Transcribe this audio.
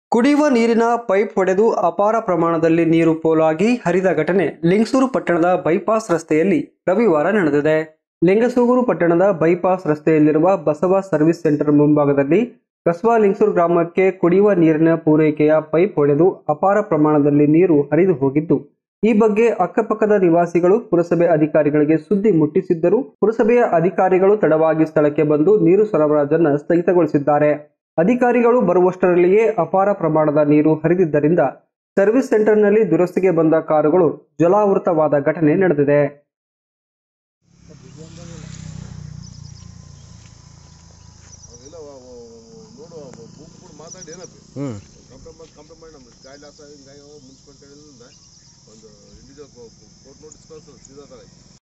ಕುಡಿಯುವ ನೀರಿನ ಪೈಪ್ ಒಡೆದು ಅಪಾರ ಪ್ರಮಾಣದಲ್ಲಿ ನೀರು ಪೋಲಾಗಿ ಹರಿದ ಘಟನೆ ಲಿಂಗಸೂರು ಪಟ್ಟಣದ ಬೈಪಾಸ್ ರಸ್ತೆಯಲ್ಲಿ ರವಿವಾರ ನಡೆದಿದೆ ಲಿಂಗಸೂಗೂರು ಪಟ್ಟಣದ ಬೈಪಾಸ್ ರಸ್ತೆಯಲ್ಲಿರುವ ಬಸವ ಸರ್ವಿಸ್ ಸೆಂಟರ್ ಮುಂಭಾಗದಲ್ಲಿ ಕಸ್ಬಾ ಲಿಂಗಸೂರು ಗ್ರಾಮಕ್ಕೆ ಕುಡಿಯುವ ನೀರಿನ ಪೂರೈಕೆಯ ಪೈಪ್ ಒಡೆದು ಅಪಾರ ಪ್ರಮಾಣದಲ್ಲಿ ನೀರು ಹರಿದು ಹೋಗಿದ್ದು ಈ ಬಗ್ಗೆ ಅಕ್ಕಪಕ್ಕದ ನಿವಾಸಿಗಳು ಪುರಸಭೆ ಅಧಿಕಾರಿಗಳಿಗೆ ಸುದ್ದಿ ಮುಟ್ಟಿಸಿದ್ದರೂ ಪುರಸಭೆಯ ಅಧಿಕಾರಿಗಳು ತಡವಾಗಿ ಸ್ಥಳಕ್ಕೆ ಬಂದು ನೀರು ಸರಬರಾಜನ್ನು ಸ್ಥಗಿತಗೊಳಿಸಿದ್ದಾರೆ ಅಧಿಕಾರಿಗಳು ಬರುವಷ್ಟರಲ್ಲಿಯೇ ಅಪಾರ ಪ್ರಮಾಣದ ನೀರು ಹರಿದಿದ್ದರಿಂದ ಸರ್ವಿಸ್ ಸೆಂಟರ್ನಲ್ಲಿ ದುರಸ್ತಿಗೆ ಬಂದ ಕಾರುಗಳು ಜಲಾವೃತವಾದ ಘಟನೆ ನಡೆದಿದೆ ಅವೆಲ್ಲ ನೋಡು ಬುಕ್ ಕೂಡ ಮಾತಾಡಿ ಏನಪ್ಪಿ ಹ್ಞೂ ಕಂಪ್ರಮೈಸ್ ಕಂಪ್ರಮೈಸ್ ನಮ್ಗೆ ಗಾಡಿ ಲಾಸ್ ಹಿಂಗಾಗಿ ಮುನ್ಸಿಪಾಲ್ಟಿ ಒಂದು ಇಂಡಿವಿಜುವಲ್ ಕೋರ್ಟ್ ನೋಟಿಸ್ ಕಳ್ಸೋದು ಸೀದಾ